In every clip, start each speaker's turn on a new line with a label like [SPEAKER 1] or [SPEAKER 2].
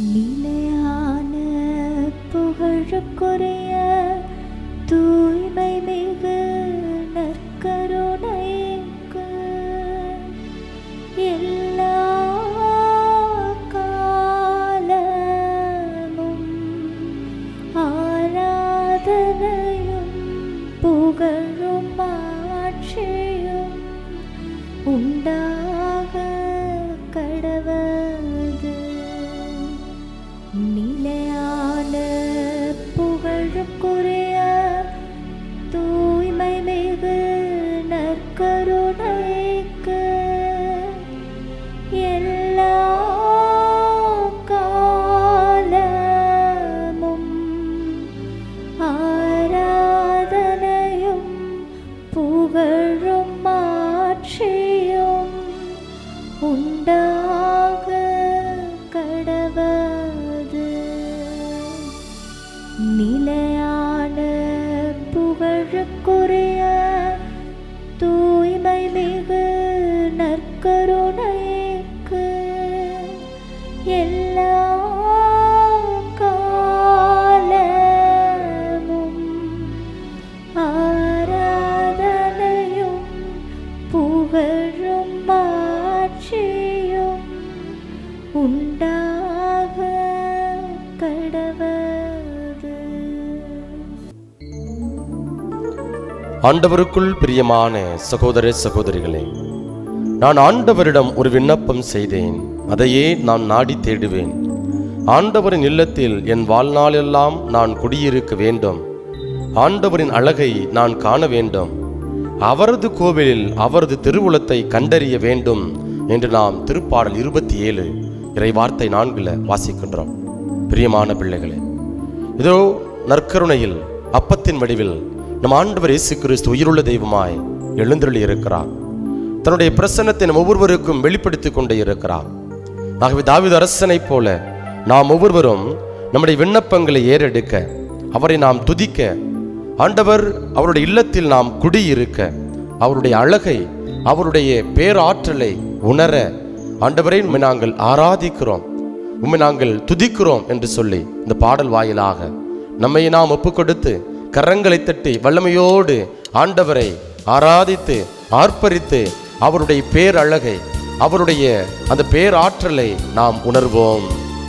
[SPEAKER 1] நிலையான புகழுக்குரிய தூய்மை மிகு நற்கருணைக்கு எல்லா காலமும் ஆராதனையும் புகழும் ஆட்சியும் உண்டாக கடவது நிலையான புகழுக்குரிய தூய்மை மிகு நற்கருணைக்கு எல்லா காலமும் ஆராதனையும் புகழும் மாட்சியும் உண்டாக கடவது நிலையான புகழுக்குரிய தூய்மை மிகு நற்கருணைக்கு எல்லா காலமும் ஆராதனையும் புகழும் மாட்சியும் உண்டாக கடவது
[SPEAKER 2] ஆண்டவருக்குள் பிரியமான சகோதர சகோதரிகளே நான் ஆண்டவரிடம் ஒரு விண்ணப்பம் செய்தேன் அதையே நான் நாடி தேடுவேன் ஆண்டவரின் இல்லத்தில் என் வாழ்நாளெல்லாம் நான் குடியிருக்க வேண்டும் ஆண்டவரின் அழகை நான் காண வேண்டும் அவரது கோவிலில் அவரது திருவுளத்தை கண்டறிய வேண்டும் என்று நாம் திருப்பாடல் இருபத்தி ஏழு இறை வார்த்தை நான்குல வாசிக்கின்றோம் பிரியமான பிள்ளைகளே இதோ நற்கருணையில் அப்பத்தின் வடிவில் நம் ஆண்டவர் இயேசு கிறிஸ்து உயிருள்ள தெய்வமாய் எழுந்தருளி இருக்கிறார் தன்னுடைய பிரசன்னத்தை நம் ஒவ்வொருவருக்கும் வெளிப்படுத்திக் கொண்டே இருக்கிறார் ஆகவே தாவீது அரசனைப் போல நாம் ஒவ்வொருவரும் நம்முடைய விண்ணப்பங்களை ஏறெடுக்க அவரை நாம் துதிக்க ஆண்டவர் அவருடைய இல்லத்தில் நாம் குடியிருக்க அவருடைய அழகை அவருடைய பேராற்றலை உணர ஆண்டவரை உம்மை நாங்கள் ஆராதிக்கிறோம் உம்மை நாங்கள் துதிக்கிறோம் என்று சொல்லி இந்த பாடல் வாயிலாக நம்மை நாம் ஒப்புக்கொடுத்து கரங்களை தட்டி வல்லமையோடு ஆண்டவரை ஆராதித்து ஆர்ப்பரித்து அவருடைய பேரழகை அவருடைய அந்த பேராற்றலை நாம் உணர்வோம்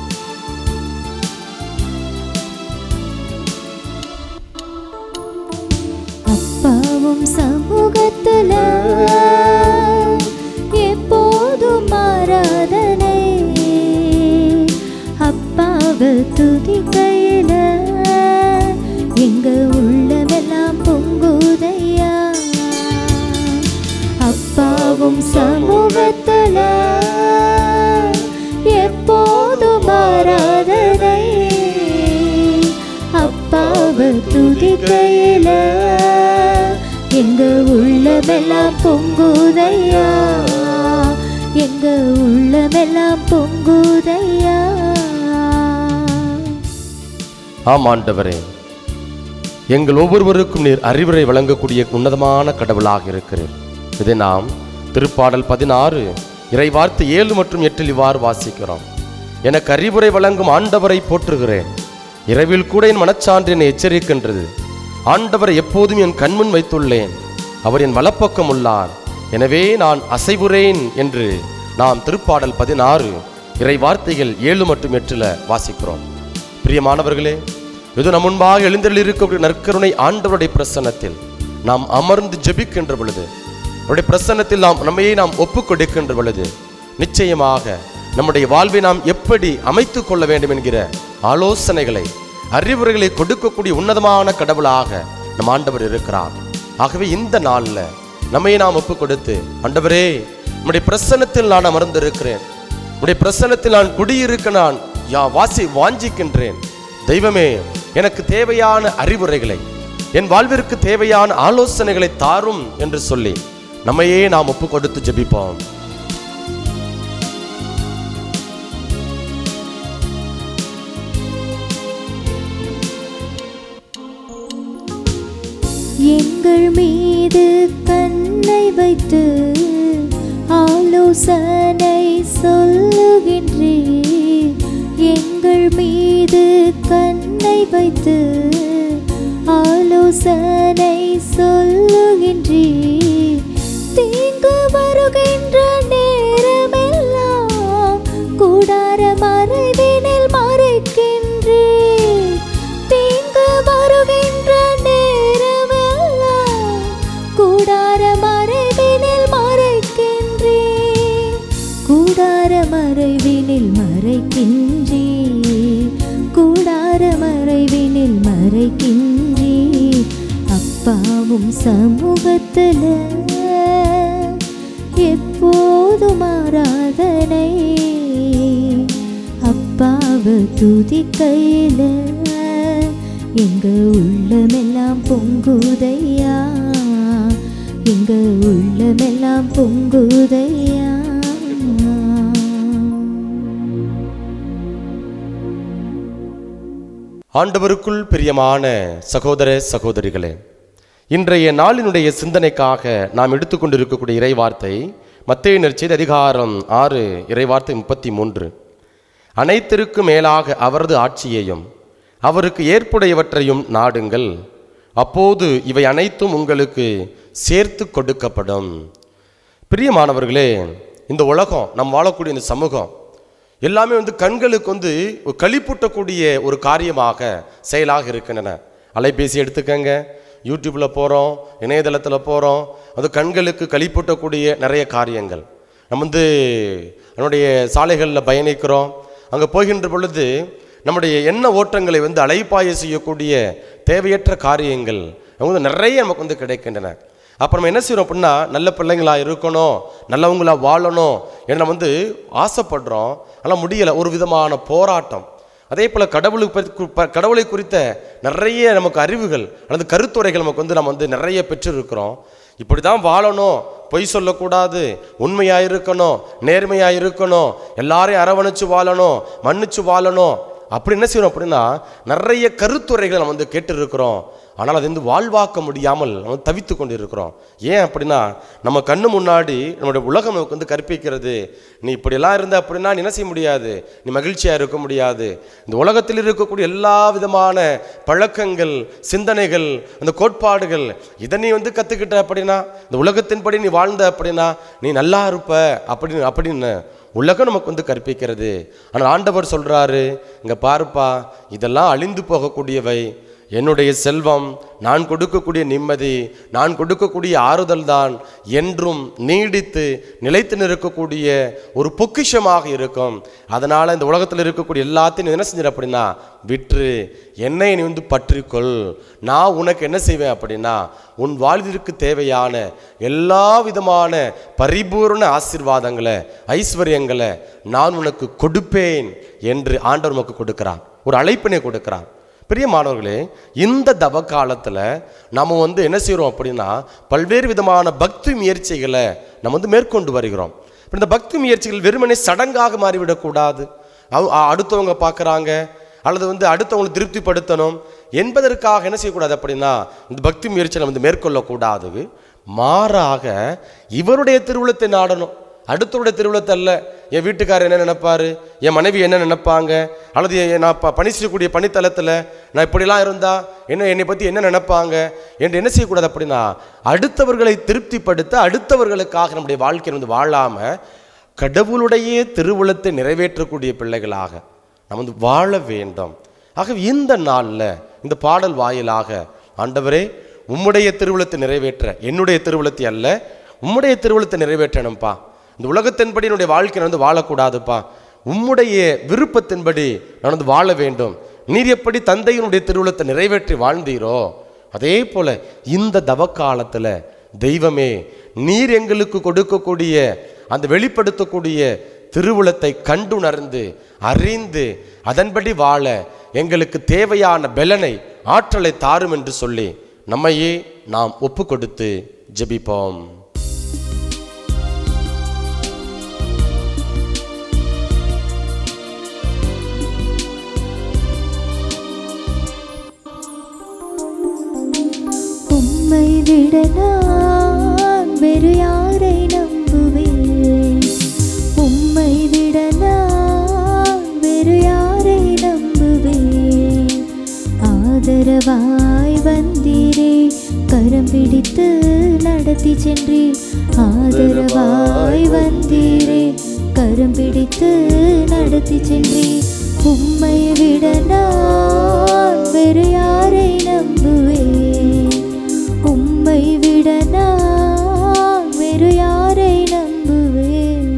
[SPEAKER 1] அப்பாவும் சமூகத்துல எப்போதும் ஆராதனை அப்பாவை துதிக்கையில எங்க உள்ளமெல்லாம் பொங்குதையா அப்பாவும் சமூகத்துல எப்போதும் ஆராதனை அப்பாவை துதிக்கையில எங்க உள்ளமெல்லாம் பொங்குதையா எங்க உள்ளமெல்லாம் பொங்குதையா
[SPEAKER 2] ஆம் ஆண்டவரே எங்கள் ஒவ்வொருவருக்கும் நீர் அறிவுரை வழங்கக்கூடிய உன்னதமான கடவுளாக இருக்கிறீர் இதை நாம் திருப்பாடல் பதினாறு இறைவார்த்தை ஏழு மற்றும் எட்டில் இவ்வாறு வாசிக்கிறோம் எனக்கு அறிவுரை வழங்கும் ஆண்டவரை போற்றுகிறேன் இரவில் கூட என் மனச்சான்று என்னை எச்சரிக்கின்றது ஆண்டவரை எப்போதும் என் கண்முன் வைத்துள்ளேன் அவர் என் வலப்பக்கம் உள்ளார் எனவே நான் அசைவுறேன் என்று நாம் திருப்பாடல் பதினாறு இறை வார்த்தைகள் ஏழு மற்றும் எட்டில் வாசிக்கிறோம் பிரியமானவர்களே இது நம் முன்பாக எழுந்தருள் இருக்கக்கூடிய நற்கருணை ஆண்டவருடைய பிரசன்னத்தில் நாம் அமர்ந்து ஜெபிக்கின்ற பொழுது அவருடைய பிரசன்னத்தில் நாம் நம்மையே நாம் ஒப்புக் கொடுக்கின்ற பொழுது நிச்சயமாக நம்முடைய வாழ்வை நாம் எப்படி அமைத்துக் கொள்ள வேண்டும் என்கிற ஆலோசனைகளை அறிவுரைகளை கொடுக்கக்கூடிய உன்னதமான கடவுளாக நம் ஆண்டவர் இருக்கிறார் ஆகவே இந்த நாளில் நம்மையே நாம் ஒப்புக் கொடுத்து ஆண்டவரே நம்முடைய பிரசன்னத்தில் நான் அமர்ந்திருக்கிறேன் உடைய பிரசன்னத்தில் நான் குடியிருக்க நான் யா வாசி வாஞ்சிக்கின்றேன் தெய்வமே எனக்கு தேவையான அறிவுரைகளை என் வாழ்விற்கு தேவையான ஆலோசனைகளை தாரும் என்று சொல்லி நம்மையே நாம் ஒப்பு கொடுத்து ஜெபிப்போம்
[SPEAKER 1] எங்கள் மீது கண்ணை வைத்து ஆலோசனை சொல்லுகின்றீர் எங்கள் மீது கண்ணை வைத்து ஆலோசனை சொல்லுகின்றீ தீங்கு வருகின்ற நேரமெல்லாம் கூடார மறைவினில் மறைக்கின்றே தீங்கு வருகின்ற நேரமெல்லாம் கூடார மறைவினில் மறைக்கின்றே கூடார மறைவினில் மறைக்கின்றே கூடார மறைவினில் மறைக்கின்றே அப்பாவும் சமூகத்துல எப்போதும் ஆராதனை அப்பாவை துதிக்கையில எங்க உள்ளமெல்லாம் பொங்குதையா எங்க உள்ளமெல்லாம் பொங்குதையா
[SPEAKER 2] ஆண்டவருக்குள் பிரியமான சகோதர சகோதரிகளே இன்றைய நாளினுடைய சிந்தனைக்காக நாம் எடுத்துக்கொண்டிருக்கக்கூடிய இறைவார்த்தை மத்தேயு நற்செய்தி அதிகாரம் ஆறு இறைவார்த்தை முப்பத்தி மூன்று அனைத்திற்கும் மேலாக அவரது ஆட்சியையும் அவருக்கு ஏற்புடையவற்றையும் நாடுங்கள் அப்போது இவை அனைத்தும் உங்களுக்கு சேர்த்து கொடுக்கப்படும் பிரியமானவர்களே இந்த உலகம் நம் வாழக்கூடிய இந்த சமூகம் எல்லாமே வந்து கண்களுக்கு வந்து ஒரு களிப்பூட்டக்கூடிய ஒரு காரியமாக செயலாக இருக்கின்றன அலைபேசி எடுத்துக்கங்க யூடியூப்பில் போகிறோம் இணையதளத்தில் போகிறோம் அது கண்களுக்கு களிப்பூட்டக்கூடிய நிறைய காரியங்கள் நம்ம வந்து நம்முடைய சாலைகளில் பயணிக்கிறோம் அங்கே போகின்ற பொழுது நம்முடைய எண்ண ஓட்டங்களை வந்து அலைப்பாய செய்யக்கூடிய தேவையற்ற காரியங்கள் அவங்க வந்து நிறைய நமக்கு வந்து கிடைக்கின்றன அப்போ நம்ம என்ன செய்கிறோம் அப்படின்னா நல்ல பிள்ளைங்களா இருக்கணும் நல்லவங்களா வாழணும் என்று நம்ம வந்து ஆசைப்படுறோம் ஆனால் முடியலை ஒரு விதமான போராட்டம் அதே போல் கடவுளுக்கு பற்றி கு- ப- கடவுளை குறித்த நிறைய நமக்கு அறிவுகள் அல்லது கருத்துரைகள் நமக்கு வந்து நம்ம வந்து நிறைய பெற்றிருக்கிறோம் இப்படி தான் வாழணும் பொய் சொல்லக்கூடாது உண்மையாக இருக்கணும் நேர்மையாக இருக்கணும் எல்லாரையும் அரவணைச்சு வாழணும் மன்னிச்சு வாழணும் அப்படி என்ன செய்யணும் அப்படின்னா நிறைய கருத்துரைகளை நம்ம வந்து கேட்டிருக்கிறோம் ஆனால் அது வந்து வாழ்வாக்க முடியாமல் நம்ம தவித்து கொண்டு இருக்கிறோம் ஏன் அப்படின்னா நம்ம கண்ணு முன்னாடி நம்மளுடைய உலகம் நமக்கு வந்து கற்பிக்கிறது நீ இப்படியெல்லாம் இருந்த அப்படின்னா நீ என்ன செய்ய முடியாது நீ மகிழ்ச்சியாக இருக்க முடியாது இந்த உலகத்தில் இருக்கக்கூடிய எல்லா விதமான பழக்கங்கள் சிந்தனைகள் அந்த கோட்பாடுகள் இதை நீ வந்து கற்றுக்கிட்ட அப்படின்னா இந்த உலகத்தின்படி நீ வாழ்ந்த அப்படின்னா நீ நல்லா இருப்ப அப்படின்னு அப்படின்னு உலகம் நமக்கு வந்து கற்பிக்கிறது ஆனால் ஆண்டவர் சொல்றாரு இங்க பாருப்பா இதெல்லாம் அழிந்து போகக்கூடியவை என்னுடைய செல்வம் நான் கொடுக்கக்கூடிய நிம்மதி நான் கொடுக்கக்கூடிய ஆறுதல் தான் என்றும் நீடித்து நிலைத்து நிற்கக்கூடிய ஒரு பொக்கிஷமாக இருக்கும் அதனால இந்த உலகத்தில் இருக்கக்கூடிய எல்லாத்தையும் நீ என்ன செஞ்சிட அப்படின்னா விற்று என்னை நீ வந்து பற்றிக்கொள் நான் உனக்கு என்ன செய்வேன் அப்படின்னா உன் வாழ்விற்கு தேவையான எல்லா விதமான பரிபூர்ண ஆசீர்வாதங்களை ஐஸ்வர்யங்களை நான் உனக்கு கொடுப்பேன் என்று ஆண்டவர் உனக்கு கொடுக்கிறார் ஒரு அழைப்பினை கொடுக்கிறார் பிரியமானவர்களே இந்த தவ காலத்தில் நம்ம வந்து என்ன செய்கிறோம் அப்படின்னா பல்வேறு விதமான பக்தி முயற்சிகளை நம்ம வந்து மேற்கொண்டு வருகிறோம் இப்ப இந்த பக்தி முயற்சிகள் வெறுமனே சடங்காக மாறிவிடக்கூடாது அவ- அ- அடுத்தவங்க பார்க்குறாங்க அல்லது வந்து அடுத்தவங்களை திருப்திப்படுத்தணும் என்பதற்காக என்ன செய்யக்கூடாது அப்படின்னா இந்த பக்தி முயற்சியை வந்து மேற்கொள்ளக்கூடாது மாறாக இவருடைய திருவுளத்தை நாடணும் அடுத்தவருடைய திருவிழத்தை அல்ல என் வீட்டுக்காரர் என்ன நினைப்பாரு என் மனைவி என்ன நினைப்பாங்க அல்லது என் நான் ப- பணி செய்யக்கூடிய பணித்தளத்தில் நான் இப்படிலாம் இருந்தா என்ன என்னை பற்றி என்ன நினைப்பாங்க என்று என்ன செய்யக்கூடாது அப்படின்னா அடுத்தவர்களை திருப்திப்படுத்த அடுத்தவர்களுக்காக நம்முடைய வாழ்க்கையை வந்து வாழாமல் கடவுளுடைய திருவுளத்தை நிறைவேற்றக்கூடிய பிள்ளைகளாக நம்ம வந்து வாழ வேண்டும் ஆக இந்த நாளில் இந்த பாடல் வாயிலாக ஆண்டவரே உம்முடைய திருவுளத்தை நிறைவேற்ற என்னுடைய திருவுளத்தை அல்ல உம்முடைய திருவுளத்தை நிறைவேற்றணும்ப்பா இந்த உலகத்தின்படி என்னுடைய வாழ்க்கை நான் வந்து வாழக்கூடாதுப்பா உம்முடைய விருப்பத்தின்படி நான் வந்து வாழ வேண்டும் நீர் எப்படி தந்தையினுடைய திருவுளத்தை நிறைவேற்றி வாழ்ந்தீரோ அதே போல இந்த தவக்காலத்தில் தெய்வமே நீர் எங்களுக்கு கொடுக்கக்கூடிய அந்த வெளிப்படுத்தக்கூடிய திருவுளத்தை கண்டுணர்ந்து அறிந்து அதன்படி வாழ எங்களுக்கு தேவையான பலனை ஆற்றலை தாரும் என்று சொல்லி நம்மையே நாம் ஒப்பு கொடுத்து ஜெபிப்போம்
[SPEAKER 1] உம்மை விட நான் வேறு யாரை நம்புவேன் உம்மை விட நான் வேறு யாரை கரம் பிடித்து நடத்தி சென்றீர் ஆதரவாய் வந்தீரே கரம் பிடித்து நடத்தி சென்றீர் உம்மை விட நான் வேறு யாரை நம்புவேன் உம்மை விட நான் வேறு யாரை நம்புவேன்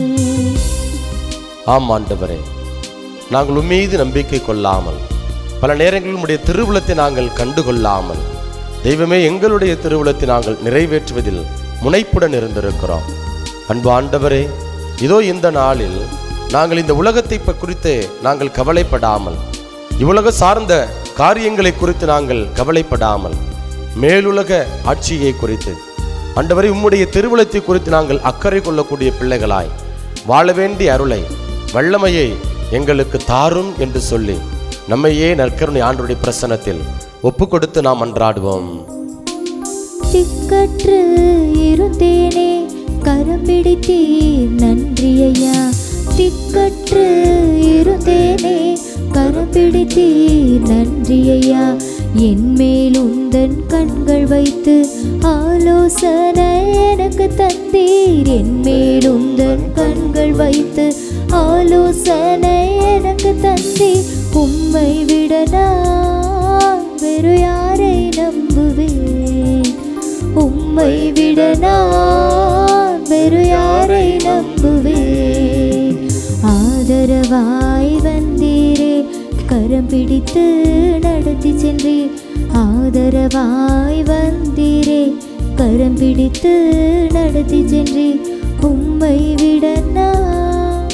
[SPEAKER 2] ஆம் ஆண்டவரே நாங்கள் உம்மீது நம்பிக்கை கொள்ளாமல் பல நேரங்களில் உம்முடைய திருவுளத்தை நாங்கள் கண்டுகொள்ளாமல் தெய்வமே எங்களுடைய திருவுளத்தை நாங்கள் நிறைவேற்றுவதில் முனைப்புடன் இருந்திருக்கிறோம் அன்பு ஆண்டவரே இதோ இந்த நாளில் நாங்கள் இந்த உலகத்தை ப- குறித்து நாங்கள் கவலைப்படாமல் இவ்வுலக சார்ந்த காரியங்களை குறித்து நாங்கள் கவலைப்படாமல் மேலுலக ஆட்சியை குறித்து ஆண்டவரே உம்முடைய திருவுளத்தை குறித்து நாங்கள் அக்கறை கொள்ளக்கூடிய பிள்ளைகளாய் வாழ வேண்டிய அருளை வல்லமையை எங்களுக்கு தாரும் என்று சொல்லி நம்மையே நற்கருணை ஆண்டுடைய பிரசனத்தில் ஒப்பு கொடுத்து நாம் அன்றாடுவோம்
[SPEAKER 1] திக்கற்று இருந்தேனே கரம் பிடித்தீர் நன்றி ஐயா திக்கற்று இருந்தேனே கரம் பிடித்தீர் நன்றி ஐயா என் மேல் உந்தன் கண்கள் வைத்து ஆலோசனை எனக்கு தந்தீர் என் மேல் உந்தன் கண்கள் வைத்து ஆலோசனை எனக்கு தந்தீர் உம்மை விட நான் வேறு யாரை நம்புவேன் உம்மை விட நான் வேறு யாரை நம்புவேன் ஆதரவாய் வந்தீரே கரம் பிடித்து நடத்தி சென்றீர் ஆதரவாய் வந்தீரே கரம் பிடித்து நடத்தி சென்றீர் உம்மை விட நான்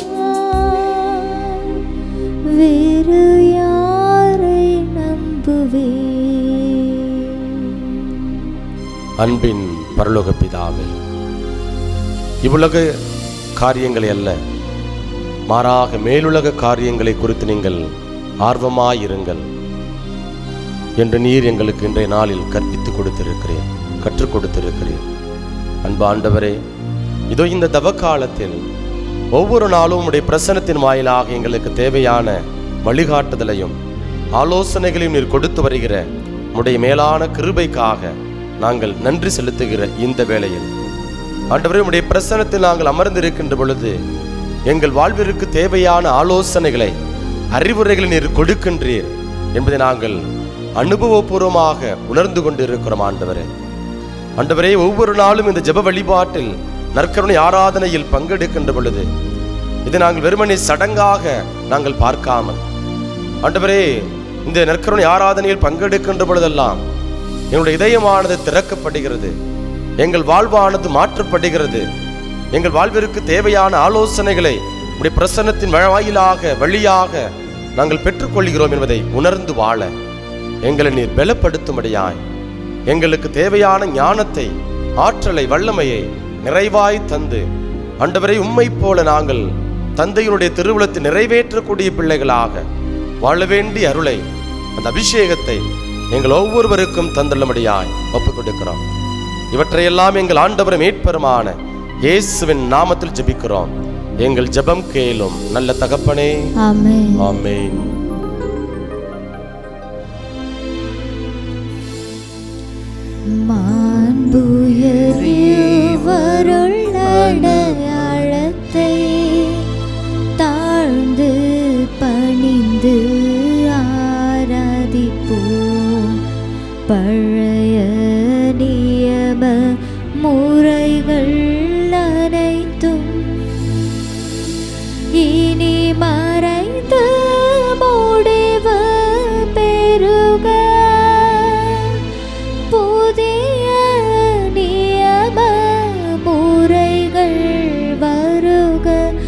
[SPEAKER 1] வேறு யாரை நம்புவேன்
[SPEAKER 2] அன்பின் பரலோக பிதாவே இவ்வுலக காரியங்களை அல்ல மாறாக மேலுலக காரியங்களை குறித்து நீங்கள் ஆர்வமாயிருங்கள் என்று நீர் எங்களுக்கு இன்றைய நாளில் கற்பித்து கொடுத்திருக்கிறேன் கற்றுக் கொடுத்திருக்கிறேன் அன்பு ஆண்டவரே இதோ இந்த தவ காலத்தில் ஒவ்வொரு நாளும் உடைய பிரசனத்தின் வாயிலாக எங்களுக்கு தேவையான வழிகாட்டுதலையும் ஆலோசனைகளையும் நீர் கொடுத்து வருகிற உடைய மேலான கிருபைக்காக நாங்கள் நன்றி செலுத்துகிற இந்த வேளையில் ஆண்டவரே உடைய பிரசனத்தில் நாங்கள் அமர்ந்திருக்கின்ற பொழுது எங்கள் வாழ்விற்கு தேவையான ஆலோசனைகளை அறிவுரைகளை நீர் கொடுக்கின்றீர் என்பதை நாங்கள் அனுபவபூர்வமாக உணர்ந்து கொண்டிருக்கிறோம் ஆண்டவரே ஆண்டவரே ஒவ்வொரு நாளும் இந்த ஜெப வழிபாட்டில் நற்கருணை ஆராதனையில் பங்கெடுக்கின்ற பொழுது இதை நாங்கள் வெறுமனே சடங்காக நாங்கள் பார்க்காமல் ஆண்டவரே இந்த நற்கருணை ஆராதனையில் பங்கெடுக்கின்ற பொழுதெல்லாம் எங்களுடைய இதயமானது திறக்கப்படுகிறது எங்கள் வாழ்வானது மாற்றப்படுகிறது எங்கள் வாழ்விற்கு தேவையான ஆலோசனைகளை உடைய பிரசன்னத்தின் வாயிலாக வழியாக நாங்கள் பெற்றுக்கொள்கிறோம் என்பதை உணர்ந்து வாழ எங்களை நீர் பலப்படுத்தும்படியாய் எங்களுக்கு தேவையான ஞானத்தை ஆற்றலை வல்லமையை நிறைவாய் தந்து ஆண்டவரை உம்மை போல நாங்கள் தந்தையினுடைய திருவுளத்தை நிறைவேற்றக்கூடிய பிள்ளைகளாக வாழ வேண்டிய அருளை அந்த அபிஷேகத்தை எங்கள் ஒவ்வொருவருக்கும் தந்துள்ளபடியாய் ஒப்புக் கொடுக்கிறோம் இவற்றையெல்லாம் எங்கள் ஆண்டவரும் மீட்பெருமான இயேசுவின் நாமத்தில் ஜெபிக்கிறோம் எங்கள் ஜெபம் கேளும் நல்ல தகப்பனே
[SPEAKER 1] ஆமென்
[SPEAKER 2] ஆமென்
[SPEAKER 1] மாண்புயரிவருள் அடையாளத்தை தாழ்ந்து பணிந்து ஆராதிப்போம் பழைய நியம முறைகள் அனைத்தும் இனி மறைந்து முடிவு பெருக புதிய நியம முறைகள் வருக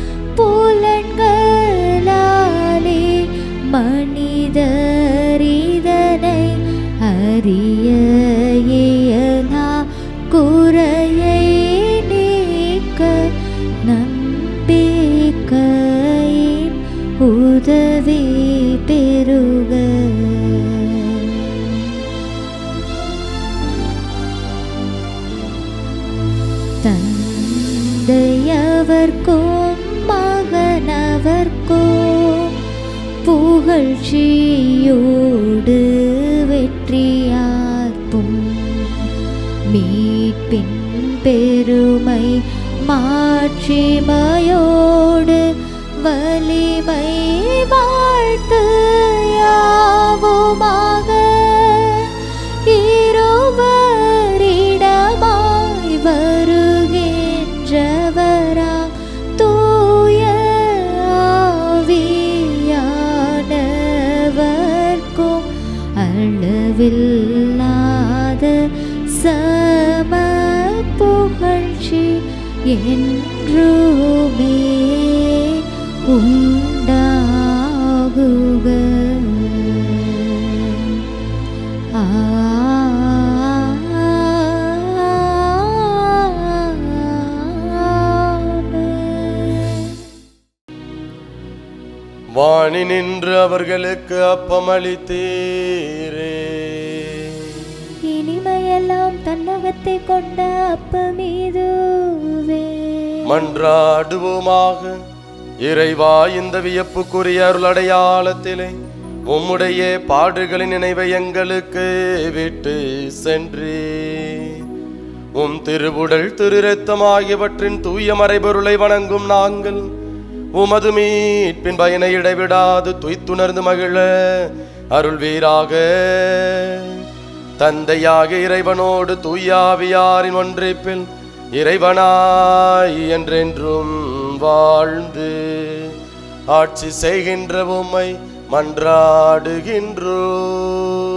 [SPEAKER 1] புலன்களாலே மனிதரிதனை அறிய இயலா குறையை நீக்க நம்பிக்கையின் உதவி பெருக தந்தையவர்க்கும் மகனவர்க்கும் புகழ்ச்சியோடு வெற்றியார்ப்பும் மீட்பின் பெருமை மாட்சிமையோடு வலிமை வாழ்த்து யாவுமாக இருவரிடமாய் வருகின்றவரா தூய ஆவியானவர்க்கும் அளவில்லாத சம புகழ்ச்சி என்றுமே உண்டாகுக ஆமென்.
[SPEAKER 2] வாணி நின்று அவர்களுக்கு அப்பமளித்தீரே
[SPEAKER 1] இனிமையெல்லாம் தன்னகத்தை கொண்ட அப்பமீதுவே
[SPEAKER 2] மன்றாடுவோமாக இறைவா இந்த வியப்புக்குரிய அருளடையாளத்திலே உம்முடைய பாடுகளின் நினைவை எங்களுக்கு விட்டு சென்றே உம் திருவுடல் திரு ரத்தம் ஆகியவற்றின் தூய மறைபொருளை வணங்கும் நாங்கள் உமது மீட்பின் பயனை இடைவிடாது துய்த்துணர்ந்து மகிழ அருள்வீராக தந்தையாக இறைவனோடு தூயாவியாரின் ஒன்றிப்பில் இறைவனாய் என்றென்றும் வாழ்ந்து ஆட்சி செய்கின்ற உம்மை மன்றாடுகின்றோ